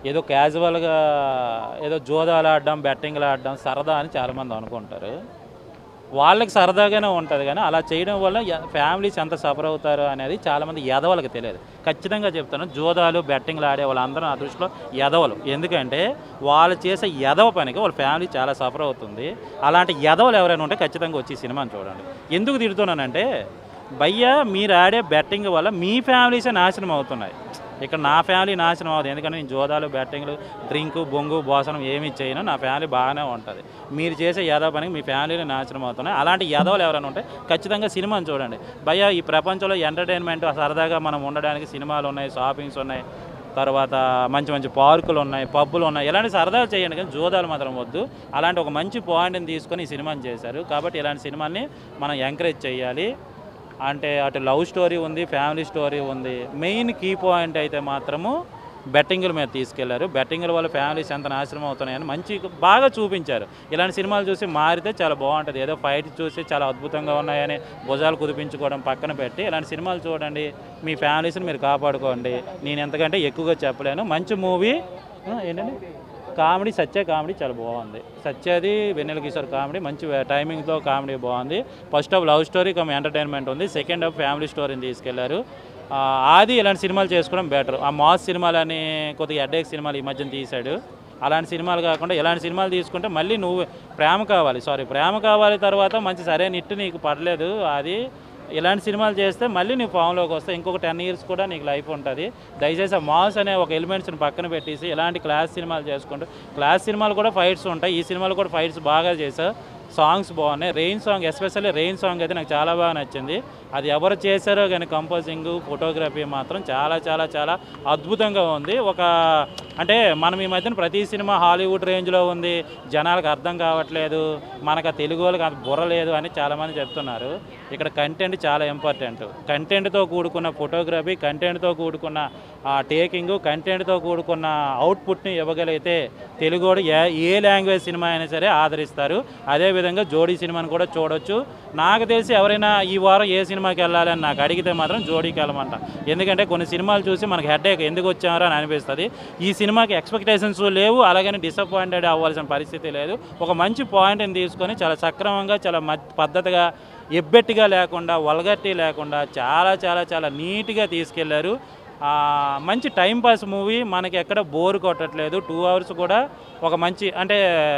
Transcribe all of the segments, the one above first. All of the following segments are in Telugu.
ఏదో క్యాజువల్గా ఏదో జోదాలు ఆడడం బెట్టింగ్లు ఆడడం సరదా అని చాలామంది అనుకుంటారు వాళ్ళకి సరదాగానే ఉంటుంది కానీ అలా చేయడం వల్ల ఎ- ఫ్యామిలీస్ ఎంత సఫర్ అవుతారు అనేది చాలామంది ఎదవలకు తెలియదు ఖచ్చితంగా చెప్తాను జోదాలు బెట్టింగ్లు ఆడే వాళ్ళందరూ నా దృష్టిలో ఎదవలు ఎందుకంటే వాళ్ళు చేసే ఎదవ పనికి వాళ్ళ ఫ్యామిలీ చాలా సఫర్ అవుతుంది అలాంటి ఎదవలు ఎవరైనా ఉంటే ఖచ్చితంగా వచ్చి ఈ సినిమాని చూడండి ఎందుకు తిడుతున్నానంటే భయ్య మీరు ఆడే బెట్టింగ్ వల్ల మీ ఫ్యామిలీసే నాశనం అవుతున్నాయి ఇక్కడ నా ఫ్యామిలీ నాశనం అవుతుంది ఎందుకంటే నేను జోదాలు బ్యాటింగ్లు డ్రింకు బొంగు భోసనం ఏమి చేయను నా ఫ్యామిలీ బాగానే ఉంటుంది మీరు చేసే యాదవ పనికి మీ ఫ్యామిలీని నాశనం అవుతున్నాయి అలాంటి యాదవులు ఎవరైనా ఉంటే ఖచ్చితంగా సినిమాని చూడండి భయ్య ఈ ప్రపంచంలో ఎంటర్టైన్మెంట్ సరదాగా మనం ఉండడానికి సినిమాలు ఉన్నాయి షాపింగ్స్ ఉన్నాయి తర్వాత మంచి మంచి పార్కులు ఉన్నాయి పబ్బులు ఉన్నాయి ఇలాంటి సరదాలు చేయండి కానీ జోదాలు మాత్రం వద్దు అలాంటి ఒక మంచి పాయింట్ని తీసుకొని ఈ సినిమాని చేశారు కాబట్టి ఇలాంటి సినిమాల్ని మనం ఎంకరేజ్ చేయాలి అంటే అటు లవ్ స్టోరీ ఉంది ఫ్యామిలీ స్టోరీ ఉంది మెయిన్ కీ పాయింట్ అయితే మాత్రము బెట్టింగుల మీద తీసుకెళ్లారు బెట్టింగుల వల్ల ఫ్యామిలీస్ ఎంత నాశనం అవుతున్నాయని మంచి బాగా చూపించారు ఇలాంటి సినిమాలు చూసి మారితే చాలా బాగుంటుంది ఏదో ఫైట్ చూసి చాలా అద్భుతంగా ఉన్నాయని భుజాలు కుదిపించుకోవడం పక్కన పెట్టి ఇలాంటి సినిమాలు చూడండి మీ ఫ్యామిలీస్ని మీరు కాపాడుకోండి నేను ఎంతకంటే ఎక్కువగా చెప్పలేను మంచి మూవీ ఏంటండి కామెడీ సత్య కామెడీ చాలా బాగుంది సత్యది వెన్నెల కిషోర్ కామెడీ మంచి టైమింగ్తో కామెడీ బాగుంది first half love story cum entertainment ఉంది సెకండ్ హాఫ్ ఫ్యామిలీ స్టోరీని తీసుకెళ్లారు ఆ, ఆది ఇలాంటి సినిమాలు చేసుకోవడం బెటర్ ఆ మాస్ సినిమాలని కొద్దిగా హెడ్ఏక్ సినిమాలు ఈ మధ్యన తీశాడు అలాంటి సినిమాలు కాకుండా ఇలాంటి సినిమాలు తీసుకుంటే మళ్ళీ నువ్వు ప్రేమ కావాలి సారీ ప్రేమ కావాలి తర్వాత మంచి సరైన ఇట్టు నీకు పడలేదు అది ఇలాంటి సినిమాలు చేస్తే మళ్ళీ నీ ఫామ్లోకి వస్తే ఇంకొక టెన్ ఇయర్స్ కూడా నీకు లైఫ్ ఉంటుంది దయచేసి ఆ మాస్ అనే ఒక ఎలిమెంట్స్ని పక్కన పెట్టేసి ఇలాంటి క్లాస్ సినిమాలు చేసుకుంటూ క్లాస్ సినిమాలు కూడా ఫైట్స్ ఉంటాయి ఈ సినిమాలు కూడా ఫైట్స్ బాగా చేశారు సాంగ్స్ బాగున్నాయి rain song especially rain song అయితే నాకు చాలా బాగా నచ్చింది అది ఎవరు చేశారో కానీ కంపోజింగ్ ఫోటోగ్రఫీ మాత్రం చాలా చాలా చాలా అద్భుతంగా ఉంది ఒక అంటే మనం ఈ మధ్యన ప్రతి సినిమా హాలీవుడ్ రేంజ్లో ఉంది జనాలకు అర్థం కావట్లేదు మనకు ఆ తెలుగు వాళ్ళకి అంత బుర్ర లేదు అని చాలామంది చెప్తున్నారు ఇక్కడ కంటెంట్ చాలా ఇంపార్టెంట్ కంటెంట్తో కూడుకున్న ఫోటోగ్రఫీ కంటెంట్తో కూడుకున్న టేకింగ్ కంటెంట్తో కూడుకున్న అవుట్పుట్ని ఇవ్వగలిగితే తెలుగుడు ఏ ఏ లాంగ్వేజ్ సినిమా అయినా సరే ఆదరిస్తారు అదేవిధంగా జోడీ సినిమాని కూడా చూడొచ్చు నాకు తెలిసి ఎవరైనా ఈ వారం ఏ సినిమాకి వెళ్ళాలని నాకు అడిగితే మాత్రం జోడీకి వెళ్ళమంట ఎందుకంటే కొన్ని సినిమాలు చూసి మనకి హెడేక్ ఎందుకు వచ్చారో అని అనిపిస్తుంది ఈ సినిమాకి ఎక్స్పెక్టేషన్స్ లేవు అలాగని డిసప్పాయింటెడ్ అవ్వాల్సిన పరిస్థితి లేదు ఒక మంచి పాయింట్ని తీసుకొని చాలా సక్రమంగా చాలా మద్- పద్ధతిగా ఎబ్బెట్టిగా లేకుండా వల్గట్టి లేకుండా చాలా చాలా చాలా నీట్గా తీసుకెళ్లారు ఆ, మంచి టైం పాస్ మూవీ మనకి ఎక్కడ బోర్ కొట్టట్లేదు టూ అవర్స్ కూడా ఒక మంచి అంటే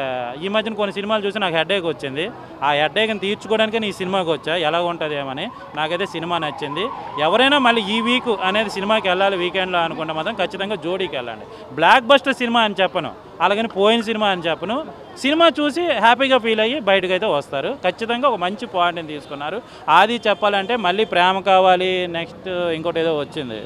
ఈ మధ్యన కొన్ని సినిమాలు చూసి నాకు హెడేక్ వచ్చింది ఆ హెడేక్ని తీర్చుకోవడానికి నేను ఈ సినిమాకి వచ్చా ఎలా ఉంటుంది ఏమని నాకైతే సినిమా నచ్చింది ఎవరైనా మళ్ళీ ఈ వీక్ అనేది సినిమాకి వెళ్ళాలి వీకెండ్లో అనుకుంటే మాత్రం ఖచ్చితంగా జోడీకి వెళ్ళండి బ్లాక్ బస్టర్ సినిమా అని చెప్పను అలాగని పోయిన సినిమా అని చెప్పను సినిమా చూసి హ్యాపీగా ఫీల్ అయ్యి బయటకు అయితే వస్తారు ఖచ్చితంగా ఒక మంచి పాయింట్ని తీసుకున్నారు అది చెప్పాలంటే మళ్ళీ ప్రేమ కావాలి నెక్స్ట్ ఇంకోటి ఏదో వచ్చింది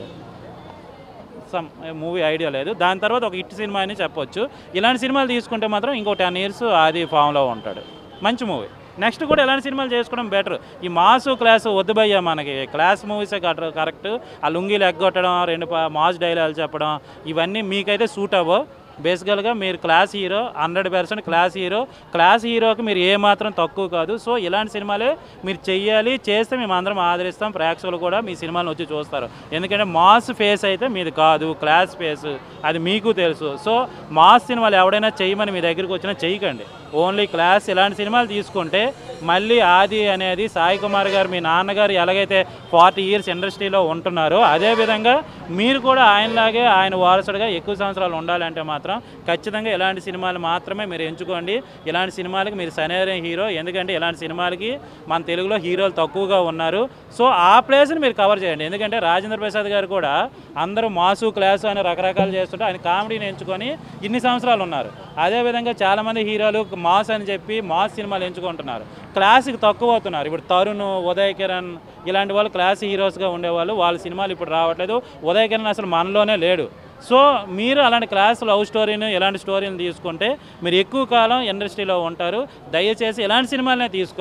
సమ్ మూవీ ఐడియా లేదు దాని తర్వాత ఒక హిట్ సినిమా అని చెప్పొచ్చు ఇలాంటి సినిమాలు తీసుకుంటే మాత్రం ఇంకో టెన్ ఇయర్స్ అది ఫామ్లో ఉంటాడు మంచి మూవీ నెక్స్ట్ కూడా ఇలాంటి సినిమాలు చేసుకోవడం బెటర్ ఈ మాసు క్లాస్ వద్దు భయ్యా మనకి క్లాస్ మూవీసే కరెక్ట్ ఆ లుంగీలు ఎగ్గొట్టడం రెండు ప- మాస్ డైలాగులు చెప్పడం ఇవన్నీ మీకైతే సూట్ అవ్వవు బేసికల్గా మీరు class hero hundred percent class hero class హీరోకి మీరు ఏ మాత్రం తక్కువ కాదు సో ఇలాంటి సినిమాలే మీరు చెయ్యాలి చేస్తే మేము అందరం ఆదరిస్తాం ప్రేక్షకులు కూడా మీ సినిమాలను వచ్చి చూస్తారు ఎందుకంటే మాస్ ఫేస్ అయితే మీది కాదు క్లాస్ ఫేస్ అది మీకు తెలుసు సో మాస్ సినిమాలు ఎవడైనా చేయమని మీ దగ్గరికి వచ్చినా చేయకండి ఓన్లీ క్లాస్ ఇలాంటి సినిమాలు తీసుకుంటే మళ్ళీ ఆది అనేది సాయి కుమార్ గారు మీ నాన్నగారు ఎలాగైతే ఫార్టీ ఇయర్స్ ఇండస్ట్రీలో ఉంటున్నారో అదేవిధంగా మీరు కూడా ఆయనలాగే ఆయన వారసుడిగా ఎక్కువ సంవత్సరాలు ఉండాలంటే మాత్రం ఖచ్చితంగా ఇలాంటి సినిమాలు మాత్రమే మీరు ఎంచుకోండి ఇలాంటి సినిమాలకి మీరు సరైన హీరో ఎందుకంటే ఇలాంటి సినిమాలకి మన తెలుగులో హీరోలు తక్కువగా ఉన్నారు సో ఆ ప్లేస్ని మీరు కవర్ చేయండి ఎందుకంటే రాజేంద్ర ప్రసాద్ గారు కూడా అందరూ మాసు క్లాసు అని రకరకాలు చేస్తుంటే ఆయన కామెడీని ఎంచుకొని ఇన్ని సంవత్సరాలు ఉన్నారు అదేవిధంగా చాలామంది హీరోలు మాస్ అని చెప్పి మాస్ సినిమాలు ఎంచుకుంటున్నారు క్లాసిక్ తక్కువ అవుతున్నారు ఇప్పుడు తరుణ్ ఉదయ్ కిరణ్ ఇలాంటి వాళ్ళు క్లాస్ హీరోస్గా ఉండేవాళ్ళు వాళ్ళ సినిమాలు ఇప్పుడు రావట్లేదు ఉదయ్ కిరణ్ అసలు మనలోనే లేడు సో మీరు అలాంటి క్లాస్ లవ్ స్టోరీని ఇలాంటి స్టోరీని తీసుకుంటే మీరు ఎక్కువ కాలం ఇండస్ట్రీలో ఉంటారు దయచేసి ఇలాంటి సినిమాలనే తీసుకోండి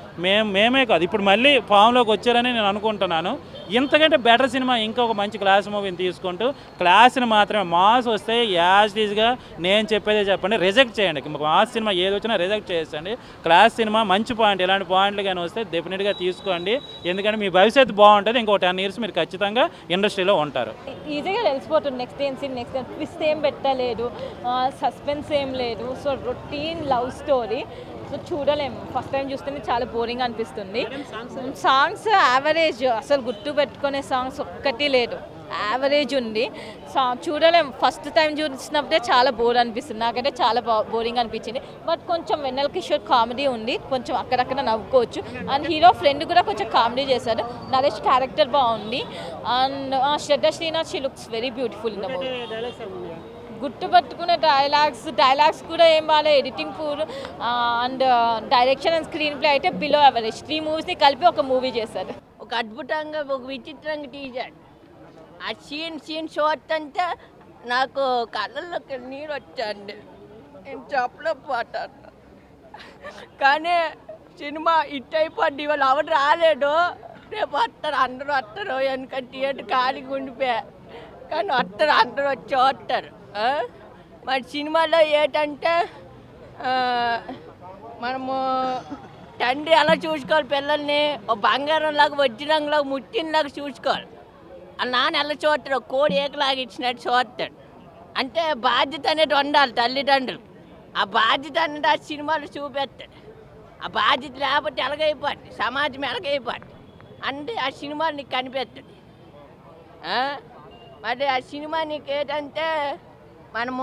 మేము మేమే కాదు ఇప్పుడు మళ్ళీ ఫామ్లోకి వచ్చారని నేను అనుకుంటున్నాను ఇంతకంటే బెటర్ సినిమా ఇంకొక మంచి క్లాస్ మూవీని తీసుకుంటూ క్లాస్ని మాత్రమే మాస్ వస్తే యాజ్ ఈజ్గా నేను చెప్పేదే చెప్పండి రిజెక్ట్ చేయండి మాస్ సినిమా ఏది వచ్చినా రిజెక్ట్ చేసండి క్లాస్ సినిమా మంచి పాయింట్ ఇలాంటి పాయింట్లు కానీ వస్తే డెఫినెట్గా తీసుకోండి ఎందుకంటే మీ భవిష్యత్తు బాగుంటుంది ఇంకో టెన్ ఇయర్స్ మీరు ఖచ్చితంగా ఇండస్ట్రీలో ఉంటారు ఈజీగా తెలిసిపోతుంది నెక్స్ట్ ఏం సీన్ నెక్స్ట్ ట్విస్ట్ ఏం పెట్టలేదు సస్పెన్స్ ఏం లేదు so routine love story so చూడలేము ఫస్ట్ టైం చూస్తేనే చాలా బోరింగ్ అనిపిస్తుంది సాంగ్స్ యావరేజ్ అసలు గుర్తు పెట్టుకునే సాంగ్స్ ఒక్కటి లేదు యావరేజ్ ఉంది సా చూడలేం ఫస్ట్ టైం చూసినప్పుడే చాలా బోర్ అనిపిస్తుంది నాకైతే చాలా బోరింగ్ అనిపించింది బట్ కొంచెం వెన్నెల కిషోర్ కామెడీ ఉంది కొంచెం అక్కడక్కడ నవ్వుకోవచ్చు అండ్ హీరో ఫ్రెండ్ కూడా కొంచెం కామెడీ చేశాడు నరేష్ క్యారెక్టర్ బాగుంది and Shraddha Srinath she looks very beautiful in the movie గుర్తుపట్టుకునే డైలాగ్స్ డైలాగ్స్ కూడా ఏం బాగాలేదు editing poor and direction and screenplay అయితే బిలో అవరేజ్ త్రీ మూవీస్ని కలిపి ఒక మూవీ చేశారు ఒక అద్భుతంగా ఒక విచిత్రంగా తీశాడు ఆ సీన్ సీన్ షార్ట్ అంతా నాకు కళ్ళల్లోకి నీరు వచ్చండి నేను చెప్పలేకపోతాను కానీ సినిమా హిట్ అయిపోద్ది ఇవాళ ఎవరు రాలేడు రేపు వస్తారు అందరూ వస్తారు ఎందుకంటే థియేటర్ ఖాళీగా ఉండిపోయా కానీ వస్తారు అందరూ వచ్చి వస్తారు ఆ? మరి సినిమాలో ఏంటంటే ఆ, మనము తండ్రి ఎలా చూసుకోవాలి పిల్లల్ని ఓ బంగారం లాగా వజ్రంలాగా ముట్టినలాగా చూసుకోవాలి ఆ నాన్న ఎలా చూస్తాడు ఒక కోడి ఏకలాగా ఇచ్చినట్టు చూస్తాడు అంటే బాధ్యత అనేది ఉండాలి తల్లిదండ్రులు ఆ బాధ్యత అనేది ఆ సినిమాలు చూపెస్తాడు ఆ బాధ్యత లేకపోతే ఎలాగైపోద్ది సమాజం ఎలాగైపోద్ది అంటే ఆ సినిమాలు నీకు కనిపెస్తాడు ఆ? మరి ఆ సినిమా నీకు ఏంటంటే మనము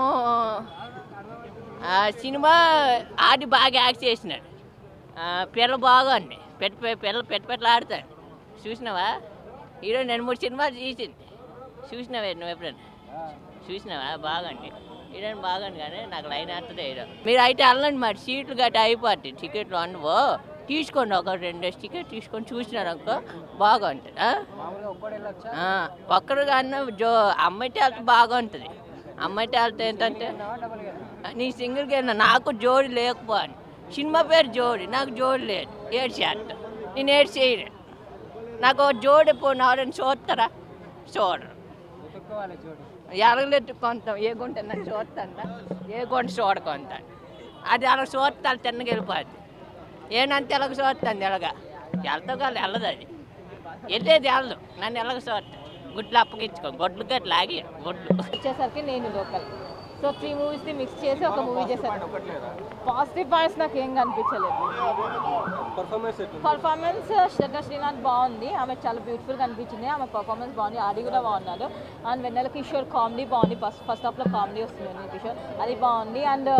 ఆ సినిమా ఆడి బాగా యాక్ట్ చేసినాడు ఆ, పిల్ల బాగుంది పెట్టి పిల్ల పెట్టి పెట్టలు ఆడతాడు చూసినావా హీరో రెండు మూడు సినిమాలు తీసింది చూసినావే నువ్వు ఎప్పుడైనా చూసినావా బాగుంది హీరోయిన్ బాగుంది కానీ నాకు లైన్ వేస్తుంది హీరో మీరు అయితే వెళ్ళండి మరి సీట్లు గట్రా అయిపోతాయి టికెట్లు ఉండవు తీసుకోండి ఒక రెండు టికెట్ తీసుకొని చూసినారు అనుకో బాగుంటుంది ఆ? ఆ, ఒక్కరు కానీ జో అమ్మాయితే వెళ్తే బాగుంటుంది అమ్మాయితే వెళ్తే ఏంటంటే నీ సింగిల్కి వెళ్ళిన నాకు జోడి లేకపోని సినిమా పేరు జోడి నాకు జోడి లేదు ఏడు చేస్తా నేను ఏడు చేయను నాకు ఒక జోడి పోయిన ఎవరైనా చూస్తారా చూడరు ఎరగలెట్టు కొంత ఏ గుంట నన్ను చూస్తాను ఏ గుంట చూడకొంటాను అది అలా చూస్తాను తిన్నగా వెళ్ళిపోద్ది ఏనంటే ఎలాగ చూస్తాను ఎలాగ వెళ్తా కాదు వెళ్ళదు అది వెళ్ళేది వెళ్ళదు నన్ను ఎలాగ చూస్తాను గుడ్లు అప్పగించుకో గుడ్లు గట్ల ఆగి గుడ్లు వచ్చేసరికి నేను లోకల్ సో త్రీ మూవీస్ని మిక్స్ చేసి ఒక మూవీ చేశాను పాజిటివ్ పాయింట్స్ నాకు ఏం కనిపించలేదు పర్ఫార్మెన్స్ శ్రద్ధ శ్రీనాథ్ బాగుంది ఆమె చాలా బ్యూటిఫుల్గా అనిపించింది ఆమె పర్ఫార్మెన్స్ బాగుంది ఆడి కూడా బాగున్నారు అండ్ వెన్నెల కిషోర్ కామెడీ బాగుంది ఫస్ట్ ఫస్ట్ హాఫ్లో కామెడీ వస్తుంది వెన్నెల కిషోర్ అది బాగుంది అండ్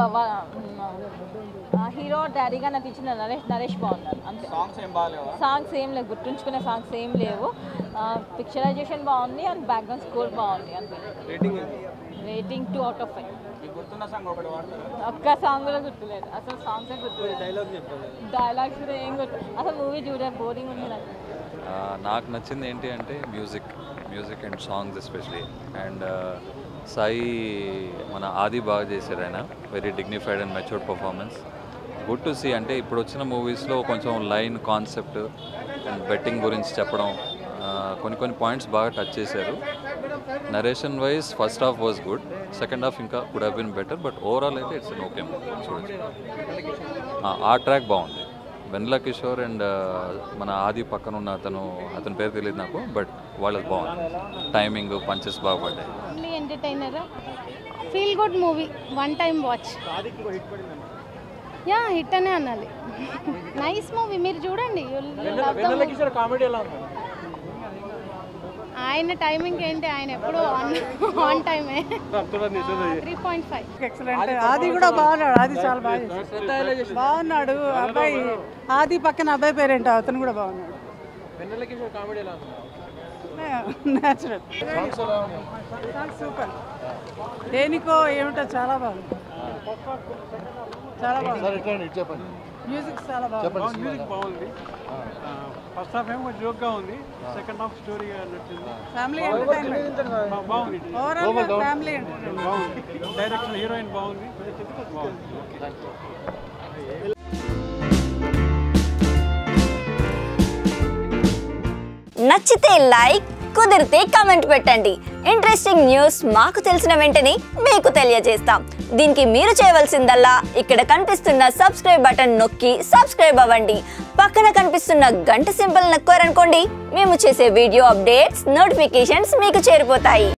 హీరో డాడీగా నటించిన నరేష్ నరేష్ బాగున్నారు అంతే సాంగ్స్ ఏం లేవు గుర్తుంచుకునే సాంగ్స్ ఏం లేవు పిక్చరైజేషన్ బాగుంది అండ్ బ్యాక్గ్రౌండ్ స్కోర్ బాగుంది అంతే rating two out of five ఒక్క సాంగ్ కూడా గుర్తులేదు అసలు సాంగ్స్ గుర్తులేదు డైలాగ్స్ కూడా ఏం గుర్తు అసలు మూవీ చూడే బోరింగ్ ఉంది నాకు ఆ, నాకు నచ్చింది ఏంటి అంటే music music and songs especially and Sai మన ఆది బాగా చేశారు ఆయన very dignified and matured performance good to see అంటే ఇప్పుడు వచ్చిన మూవీస్లో కొంచెం లైన్ కాన్సెప్ట్ అండ్ బెట్టింగ్ గురించి చెప్పడం ఆ, కొన్ని కొన్ని పాయింట్స్ బాగా టచ్ చేశారు narration wise first half was good second half ఇంకా could have been better but overall అయితే ఇట్స్ అన్ ఓకే చూడొచ్చు ఆ, ఆ ట్రాక్ బాగుంది వెన్నెల కిషోర్ అండ్ మన ఆది పక్కన ఉన్న అతను అతని పేరు తెలియదు నాకు బట్ వాళ్ళది బాగుంది టైమింగ్ పంచెస్ బాగా పడ్డాయి only entertainer feel good movie one time watch yeah hit అనే అనాలి నైస్ మూవీ మీరు చూడండి You'll love the movie. ఆయన టైమింగ్ ఏంటి ఆయన ఎప్పుడు ఆన్ ఆన్ టైమే three point five excellent Aadi కూడా బాగున్నాడు ఆది చాలా బాగా చేశాడు. బాగున్నాడు అబ్బాయి ఆది పక్కన అబ్బాయి పేరేంటో అతను కూడా బాగున్నాడు న్యాచురల్ సూపర్ దేనికో ఏమిటో చాలా బాగుంది చాలా బాగుంది మ్యూజిక్ చాలా బాగుంది మ్యూజిక్ బాగుంది ఫస్ట్ హాఫ్ ఏమో జోక్గా ఉంది సెకండ్ హాఫ్ స్టోరీ నచ్చింది ఫ్యామిలీ ఎంటర్టైన్మెంట్ బా- బాగుంది ఓవరాల్ ఫ్యామిలీ ఎంటర్టైన్మెంట్ బాగుంది డైరెక్షన్ హీరోయిన్ బాగుంది బాగుంది నచ్చితే లైక్ కుదిరితే కామెంట్ పెట్టండి ఇంట్రెస్టింగ్ న్యూస్ మాకు తెలిసిన వెంటనే మీకు తెలియజేస్తాం దీనికి మీరు చేయవలసిందల్లా ఇక్కడ కనిపిస్తున్న సబ్స్క్రైబ్ బటన్ నొక్కి సబ్స్క్రైబ్ అవ్వండి పక్కన కనిపిస్తున్న గంట సింబల్ నొక్కారనుకోండి మేము చేసే వీడియో అప్డేట్స్ నోటిఫికేషన్స్ మీకు చేరిపోతాయి